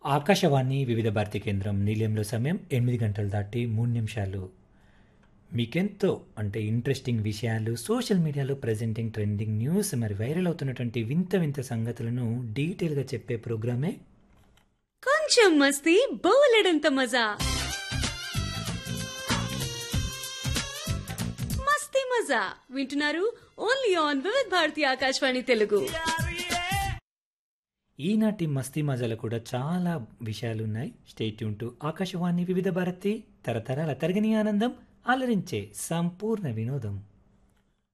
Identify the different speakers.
Speaker 1: ఆకాశవాణి వివిధ భారతి కేంద్రం నిలయంలో సమయం ఎనిమిది గంటలు దాటి మూడు నిమిషాలు మీకెంతో అంటే ఇంట్రెస్టింగ్ విషయాలు సోషల్ మీడియాలో ప్రెజెంటింగ్ ట్రెండింగ్ న్యూస్ మరి వైరల్ అవుతున్నటువంటి వింత వింత సంగతులను డీటెయిల్గా చెప్పే ప్రోగ్రామే
Speaker 2: కొంచెం మస్తీ బోలెడంత మజా మస్తీ మజా వింటున్నారు ఓన్లీ ఆన్ వివిధ్ భారతి ఆకాశవాణి తెలుగు
Speaker 1: ఈనాటి మస్తీ మజాలో కూడా చాలా విషయాలు ఉన్నాయి స్టేట్ టు ఆకాశవాణి వివిధ భారతి తరతరాల తరగని ఆనందం అలరించే సంపూర్ణ వినోదం